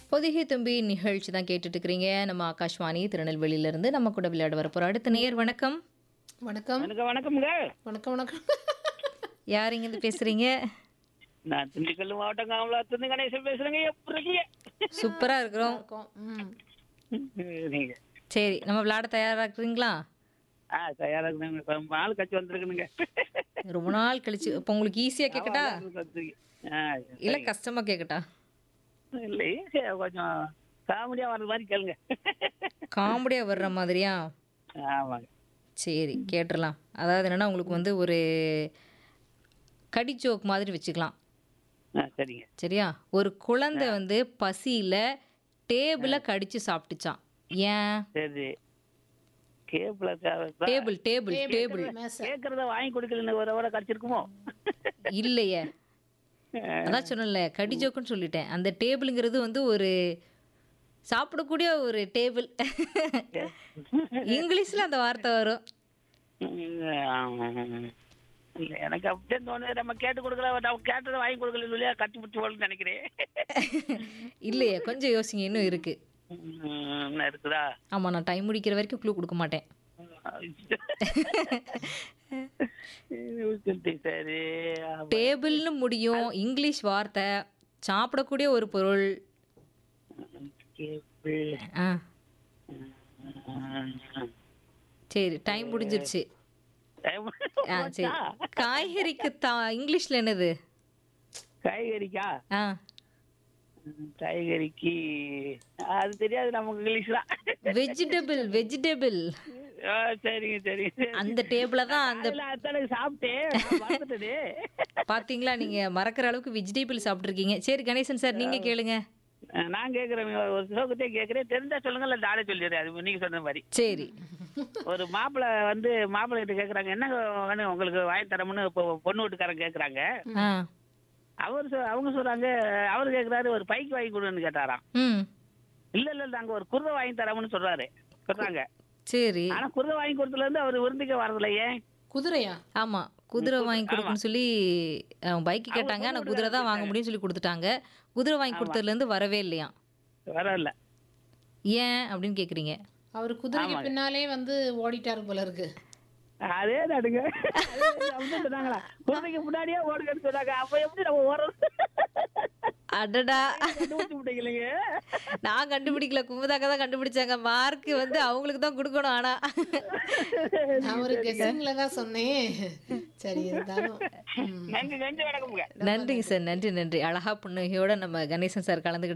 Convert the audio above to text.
பொதிகை தும்பி நிகழ்ச்சி தான் கேட்டுட்டு இருக்கிறீங்க நம்ம ஆகாஷ்வாணி திருநெல்வேலியிலிருந்து நம்ம கூட விளையாட வர போறோம் அடுத்த நேயர் வணக்கம் வணக்கம் வணக்கம் வணக்கம்ங்க வணக்கம் வணக்கம் யார் இங்கேருந்து பேசுறீங்க நான் திண்டுக்கல் மாவட்டம் காமலாத்திருந்து கணேசன் பேசுறேங்க எப்படி இருக்கீங்க சூப்பரா இருக்கிறோம் வணக்கம் ம் நீங்க சரி நம்ம விளையாட தயாரா இருக்கிறீங்களா ஆ தயாரா இருக்குங்க இப்ப நாள் கட்சி வந்திருக்குனுங்க ரொம்ப நாள் கழிச்சு இப்போ உங்களுக்கு ஈஸியா கேட்கட்டா ஆ, இல்ல கஷ்டமா கேட்கட்டா இல்ல ஈஸியா கொஞ்சம் காமெடியா வர்ற மாதிரி கேளுங்க காமெடியா வர்ற மாதிரியா ஆமாங்க சரி கேட்டுடலாம் அதாவது என்னன்னா உங்களுக்கு வந்து ஒரு கடி ஜோக் மாதிரி வச்சுக்கலாம் ஆ சரிங்க சரியா ஒரு குழந்தை வந்து பசியில டேபிளை கடிச்சு சாப்பிட்டுச்சான் ஏன் சரி கேப்ல டேபிள் டேபிள் டேபிள் மேச கேக்குறத வாங்கி கொடுக்கலன்னு ஒரு வர கிடைச்சிருக்குமோ இல்லையே அதான் சொன்னேன்ல கடி ஜோக்குன்னு சொல்லிட்டேன் அந்த டேபிளுங்கிறது வந்து ஒரு சாப்பிடக்கூடிய ஒரு டேபிள் இங்கிலீஷ்ல அந்த வார்த்தை வரும் இல்ல எனக்கு அப்படியே தோணுது நம்ம கேட்டு கொடுக்கல நம்ம கேட்டதை வாங்கி கொடுக்கல இல்லையா கட்டி பிடிச்சி போகணும்னு நினைக்கிறேன் இல்லையே கொஞ்சம் யோசிங்க இன்னும் இருக்கு ம், என்ன இருக்குதா ஆமா நான் டைம் முடிக்கிற வரைக்கும் க்ளூ கொடுக்க மாட்டேன் சரி ஆமா. டேபிள்னு முடியும் இங்கிலீஷ் வார்த்தை சாப்பிடக்கூடிய ஒரு பொருள் கேபிள். ஆ ம். சரி டைம் முடிஞ்சிருச்சு டைம் ஆ சரி காய்கறிக்கு தா இங்கிலீஷ்ல என்னது காய்கறிக்கா ஆ ம், காய்கறிக்கு அது தெரியாது நமக்கு இங்கிலீஷ் தான் வெஜிடபிள் வெஜிடபிள் ஆ, சரிங்க சரிங்க சரி. அந்த டேபிள தான் அந்த அதுல அத்தனை சாப்பிட்டேன் நான் மறந்துட்டேனே. பாத்தீங்களா நீங்க மறக்கிற அளவுக்கு வெஜிடபிள் சாப்பிட்டுருக்கீங்க சரி கணேசன் சார் நீங்க கேளுங்க நான் கேக்குறேன் ஒரு சோகத்தையும் கேக்குறேன் தெரிஞ்சா சொல்லுங்க இல்ல நானே சொல்லிடுறேன் அது நீங்க சொன்ன மாதிரி சரி ஒரு மாப்பிள்ளை வந்து மாப்பிள்ளை கிட்ட கேக்குறாங்க என்ன வேணும் உங்களுக்கு வாங்கி தரமுன்னு இப்போ பொண்ணு வீட்டுக்காரங்க கேக்குறாங்க ஆ அவர் சொ- அவங்க சொல்றாங்க அவர் கேக்குறாரு ஒரு பைக் வாங்கி கொடுன்னு கேட்டாராம் ம் இல்ல இல்ல நாங்க ஒரு குருதை வாங்கி தரமுன்னு சொல்றாரு சொல்றாங்க சரி ஆனா குருதை வாங்கி கொடுத்ததுல இருந்து அவர் விருந்துக்க வரதில்ல ஏன் குதிரையா ஆமா குதிரை வாங்கி கொடுக்குன்னு சொல்லி பைக்கு கேட்டாங்க ஆனா குதிரை தான் வாங்க முடியும்னு சொல்லி கொடுத்துட்டாங்க குதிரை வாங்கி கொடுத்ததுல இருந்து வரவே இல்லையா வரல ஏன் அப்படின்னு கேக்குறீங்க அவர் குதிரைக்கு பின்னாலே வந்து ஓடிட்டாரு போல இருக்கு அதே நடுங்க அப்படின்னு சொன்னாங்களா குழந்தைக்கு முன்னாடியே ஓடுங்கன்னு சொன்னாங்க அப்ப எப்படி நம்ம ஓடுறது அடடா கண்டுபிடிச்சு விட்டீங்களே நான் கண்டுபிடிக்கல குமுதாக்க தான் கண்டுபிடிச்சாங்க மார்க் வந்து அவங்களுக்கு தான் கொடுக்கணும் ஆனா நான் ஒரு கெஸிங்ல தான் சொன்னேன் சரி இருந்தாலும் ம். நன்றி நன்றி வணக்கம்ங்க நன்றிங்க சார் நன்றி நன்றி அழகா புன்னகையோட நம்ம கணேசன் சார் கலந்துக்கிட்டு